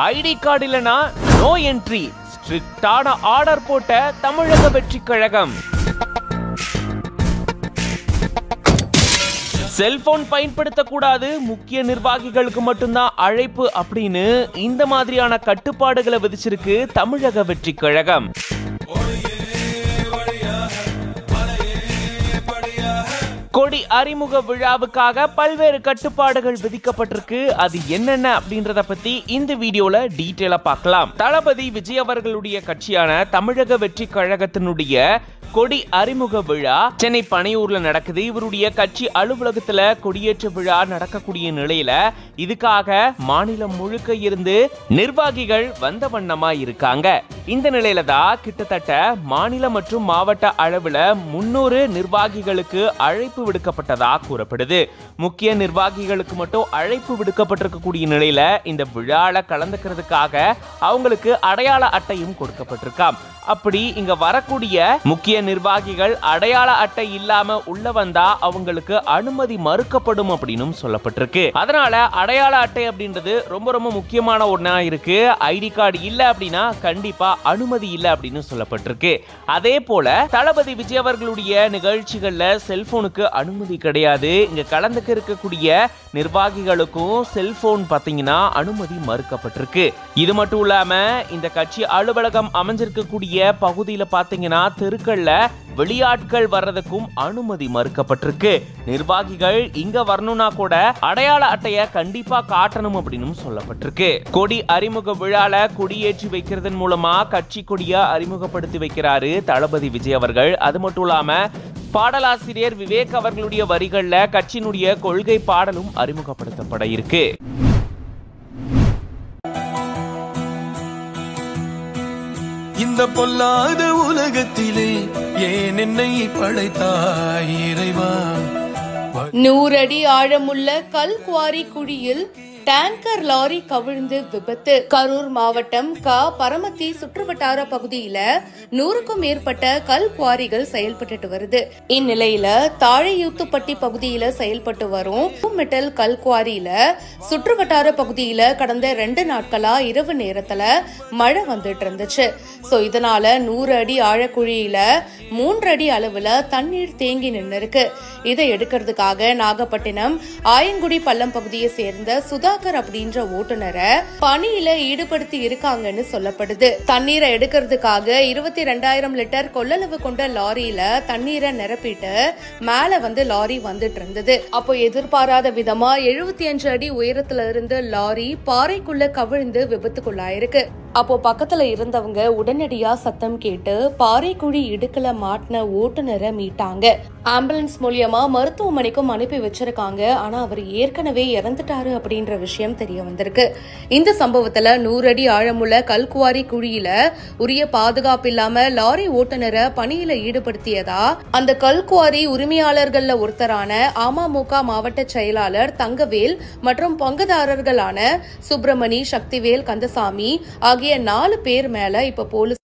ID card இல்லனா no entry ஸ்ட்ரிக்டான order போட்ட தமிழக வெற்றி கழகம் செல்போன் பயன்படுத்தக்கூடாது முக்கிய நிர்வாகிகளுக்கு மட்டும்தான் அழைப்பு அப்படின்னு இந்த மாதிரியான கட்டுப்பாடுகளை விதிச்சிருக்கு தமிழக வெற்றி கழகம் கொடி அறிமுக விழாவுக்காக பல்வேறு கட்டுப்பாடுகள் விதிக்கப்பட்டிருக்கு அது என்னென்ன அப்படின்றத பத்தி இந்த வீடியோல டீட்டெயிலா பார்க்கலாம் தளபதி விஜய் அவர்களுடைய கட்சியான தமிழக வெற்றி கழகத்தினுடைய கொடி அறிமுக விழா சென்னை பனையூர்ல நடக்குது இவருடைய கட்சி அலுவலகத்துல கொடியேற்ற விழா நடக்கக்கூடிய நிலையில இதுக்காக மாநிலம் முழுக்க இருந்து நிர்வாகிகள் வந்த வண்ணமா இருக்காங்க இந்த நிலையில தான் கிட்டத்தட்ட மாநில மற்றும் மாவட்ட அளவுல முன்னூறு நிர்வாகிகளுக்கு அழைப்பு விடுக்கப்பட்டதா கூறப்படுது முக்கிய நிர்வாகிகளுக்கு மட்டும் அழைப்பு விடுக்கப்பட்டிருக்கக்கூடிய நிலையில இந்த விழால கலந்துக்கிறதுக்காக அவங்களுக்கு அடையாள அட்டையும் கொடுக்கப்பட்டிருக்காம் அப்படி இங்க வரக்கூடிய முக்கிய நிர்வாகிகள் அடையாள அட்டை இல்லாம உள்ள வந்தா அவங்களுக்கு அனுமதி மறுக்கப்படும் அப்படின்னு சொல்லப்பட்டிருக்கு அதனால அடையாள அட்டை அப்படின்றது ரொம்ப ரொம்ப முக்கியமான ஒண்ணா இருக்கு ஐடி கார்டு இல்ல அப்படின்னா கண்டிப்பா அனுமதி இல்ல அப்படின்னு சொல்லப்பட்டிருக்கு அதே போல தளபதி விஜய் அவர்களுடைய நிகழ்ச்சிகள்ல செல்போனுக்கு அனுமதி கிடையாது இங்க கலந்துக்க இருக்கக்கூடிய நிர்வாகிகளுக்கும் செல்போன் பாத்தீங்கன்னா அனுமதி மறுக்கப்பட்டிருக்கு இது மட்டும் இல்லாம இந்த கட்சி அலுவலகம் அமைஞ்சிருக்கக்கூடிய பகுதியில பாத்தீங்கன்னா தெருக்கள்ல வெளியாட்கள் வர்றதுக்கும் அனுமதி மறுக்கப்பட்டிருக்கு நிர்வாகிகள் இங்க வரணும்னா கூட அடையாள அட்டைய கண்டிப்பா காட்டணும் அப்படின்னு சொல்லப்பட்டிருக்கு கொடி அறிமுக விழால கொடியேற்றி வைக்கிறதன் மூலமா கட்சி கொடிய அறிமுகப்படுத்தி வைக்கிறாரு தளபதி விஜய் அவர்கள் அது மட்டும் இல்லாம பாடலாசிரியர் விவேக் அவர்களுடைய வரிகள்ல கட்சியினுடைய கொள்கை பாடலும் அறிமுகப்படுத்தப்பட இருக்கு இந்த பொல்லாத உலகத்திலே ஏன் என்னை படைத்தாய் இறைவா நூறடி ஆழமுள்ள கல் குவாரி குழியில் டேங்கர் லாரி கவிழ்ந்து விபத்து கரூர் மாவட்டம் க பரமத்தி சுற்றுவட்டார பகுதியில நூறுக்கும் மேற்பட்ட கல் குவாரிகள் செயல்பட்டு வருது இந்நிலையில தாழையூத்துப்பட்டி பகுதியில செயல்பட்டு வரும் மெட்டல் கல் குவாரியில சுற்றுவட்டார பகுதியில கடந்த ரெண்டு நாட்களா இரவு நேரத்துல மழை வந்துட்டு இருந்துச்சு சோ இதனால நூறு அடி ஆழக்குழியில மூன்று அடி அளவுல தண்ணீர் தேங்கி நின்னு இருக்கு இதை எடுக்கிறதுக்காக நாகப்பட்டினம் ஆயங்குடி பள்ளம் பகுதியை சேர்ந்த சுதாகர் அப்படின்ற ஓட்டுநரை பணியில ஈடுபடுத்தி இருக்காங்கன்னு சொல்லப்படுது தண்ணீரை எடுக்கிறதுக்காக இருபத்தி ரெண்டாயிரம் லிட்டர் கொள்ளளவு கொண்ட லாரியில தண்ணீரை நிரப்பிட்டு மேல வந்து லாரி வந்துட்டு இருந்தது அப்போ எதிர்பாராத விதமா எழுபத்தி அஞ்சு அடி உயரத்துல இருந்து லாரி பாறைக்குள்ள கவிழ்ந்து விபத்துக்குள்ளாயிருக்கு அப்போ பக்கத்துல இருந்தவங்க உடனடியா சத்தம் கேட்டு பாறைக்குழி இடுக்கல மாட்டின ஓட்டுநரை மீட்டாங்க ஆம்புலன்ஸ் மூலியமா மருத்துவமனைக்கும் அனுப்பி வச்சிருக்காங்க ஆனா அவர் ஏற்கனவே இறந்துட்டாரு அப்படின்ற விஷயம் தெரிய வந்திருக்கு இந்த சம்பவத்துல நூறு அடி ஆழமுள்ள கல்குவாரி குழியில உரிய பாதுகாப்பு இல்லாம லாரி ஓட்டுநரை பணியில ஈடுபடுத்தியதா அந்த கல்குவாரி உரிமையாளர்கள்ல ஒருத்தரான அமமுக மாவட்ட செயலாளர் தங்கவேல் மற்றும் பங்குதாரர்களான சுப்பிரமணி சக்திவேல் கந்தசாமி ஆகிய நாலு பேர் மேல இப்ப போலீஸ்